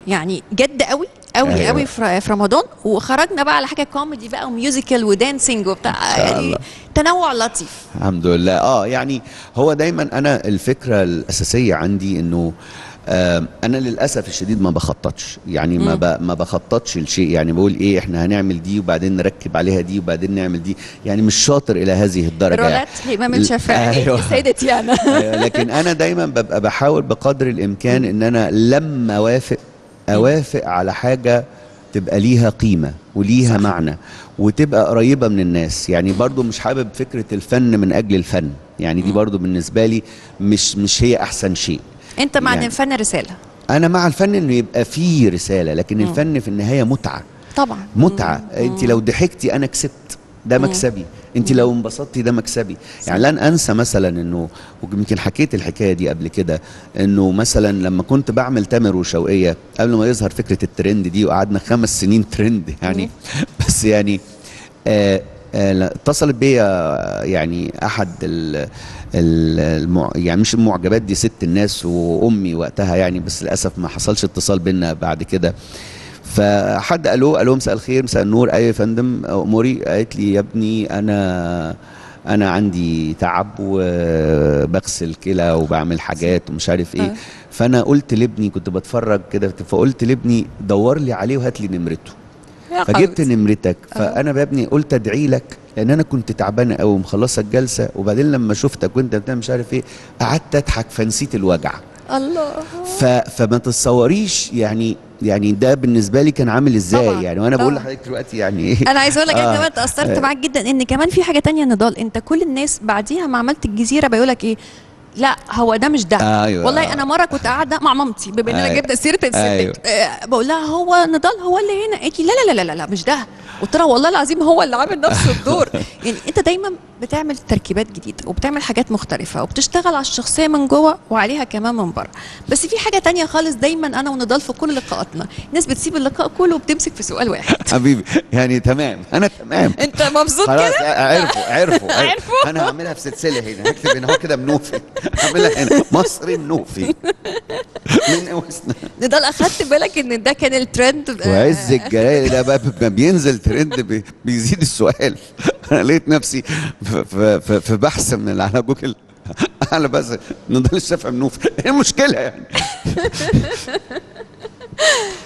يعني جد قوي قوي أيوة. قوي في في رمضان وخرجنا بقى على حاجه كوميدي بقى وميوزيكال ودانسينج وبتاع شاء يعني الله. تنوع لطيف الحمد لله اه يعني هو دايما انا الفكره الاساسيه عندي انه آه انا للاسف الشديد ما بخططش يعني ما ب- ما بخططش لشيء يعني بقول ايه احنا هنعمل دي وبعدين نركب عليها دي وبعدين نعمل دي يعني مش شاطر الى هذه الدرجه يعني. رولات الامام الشافعي أيوة. سيدتي انا أيوة، لكن انا دايما ببقى بحاول بقدر الامكان ان انا لما اوافق اوافق على حاجه تبقى ليها قيمه وليها معنى وتبقى قريبه من الناس يعني برضو مش حابب فكره الفن من اجل الفن يعني دي برضو بالنسبه لي مش مش هي احسن شيء انت مع ان يعني- الفن رساله انا مع الفن انه يبقى فيه رساله لكن الفن في النهايه متعه طبعا متعه انت لو ضحكتي انا كسبت ده مكسبي انت لو انبسطتي ده مكسبي يعني لن انسى مثلا انه ويمكن حكيت الحكايه دي قبل كده انه مثلا لما كنت بعمل تامر وشوقيه قبل ما يظهر فكره الترند دي وقعدنا خمس سنين ترند يعني بس يعني آه آه لا، اتصلت بيا يعني احد ال ال المع... يعني مش المعجبات دي ست الناس وامي وقتها يعني بس للاسف ما حصلش اتصال بينا بعد كده فحد قالوا قالوا مساء الخير مساء النور ايوه يا فندم اموري قالت لي يا ابني انا انا عندي تعب وبغسل كلى وبعمل حاجات ومش عارف ايه آه. فانا قلت لابني كنت بتفرج كده فقلت لابني دور لي عليه وهات لي نمرته يا فجبت حبيبتي. نمرتك فانا يا ابني قلت ادعي لك لان انا كنت تعبانه قوي ومخلصه الجلسه وبعدين لما شفتك وانت بتعمل مش عارف ايه قعدت اضحك فنسيت الوجع الله ف... فما تتصوريش يعني يعني ده بالنسبه لي كان عامل ازاي طبعاً، يعني وانا بقول طبعاً. لحضرتك دلوقتي يعني ايه انا عايزه اقول لك آه. انا كمان اتاثرت معاك جدا ان كمان في حاجه تانية نضال انت كل الناس بعديها ما عملت الجزيره بيقول لك ايه لا هو ده مش ده أيوة. والله انا مره كنت قاعده مع مامتي بما اننا أيوة. جبنا سيره الستات أيوة. آه، بقول لها هو نضال هو اللي هنا قالت لي لا لا لا لا لا مش ده قلت لها والله العظيم هو اللي عامل نفس الدور يعني انت دايما بتعمل تركيبات جديده وبتعمل حاجات مختلفه وبتشتغل على الشخصيه من جوه وعليها كمان من بره بس في حاجه تانية خالص دايما انا ونضال في كل لقاءاتنا الناس بتسيب اللقاء كله وبتمسك في سؤال واحد حبيبي يعني تمام انا تمام انت مبسوط خلاص كده عرفوا عرفوا عرفوا؟ انا هعملها في سلسله هنا هكتب هنا هو كده منوفي هعملها هنا مصري النوفي من وسنا نضال اخدت بالك ان ده كان الترند آه، وعز الجلال ده بقى ما بينزل ترند بي- بيزيد السؤال انا لقيت نفسي في, في, في, في بحث من اللي على جوجل انا بس نضال الشافعي منوف ايه المشكله يعني